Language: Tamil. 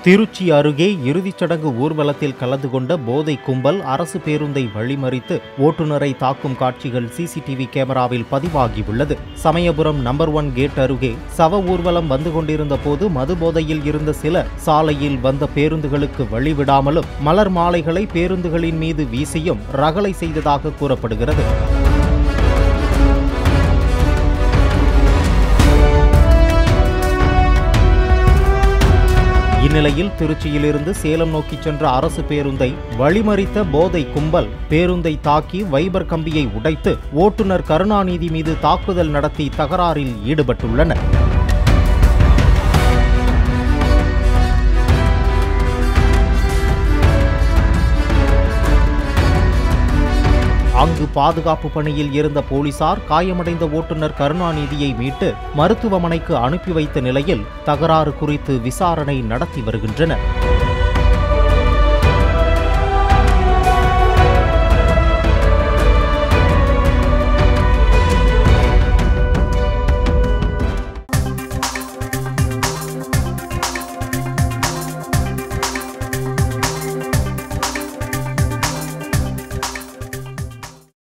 திருச்சி அருகே இறுதிச் சடங்கு ஊர்வலத்தில் கலந்து கொண்ட போதை கும்பல் அரசு பேருந்தை வழிமறித்து ஓட்டுநரை தாக்கும் காட்சிகள் சிசிடிவி கேமராவில் பதிவாகியுள்ளது சமயபுரம் நம்பர் ஒன் கேட் அருகே சவ ஊர்வலம் வந்து கொண்டிருந்த போது மது போதையில் இருந்த சிலர் சாலையில் வந்த பேருந்துகளுக்கு வழிவிடாமலும் மலர் மாலைகளை பேருந்துகளின் மீது வீசியும் ரகளை செய்ததாக கூறப்படுகிறது இந்நிலையில் திருச்சியிலிருந்து சேலம் நோக்கி சென்ற அரசு பேருந்தை வழிமறித்த போதை கும்பல் பேருந்தை தாக்கி வைபர் கம்பியை உடைத்து ஓட்டுநர் கருணாநிதி மீது தாக்குதல் நடத்தி தகராறில் ஈடுபட்டுள்ளனர் அங்கு பாதுகாப்பு பணியில் இருந்த போலீசார் காயமடைந்த ஓட்டுநர் கருணாநிதியை மீட்டு மருத்துவமனைக்கு அனுப்பி வைத்த நிலையில் தகராறு குறித்து விசாரணை நடத்தி வருகின்றனர்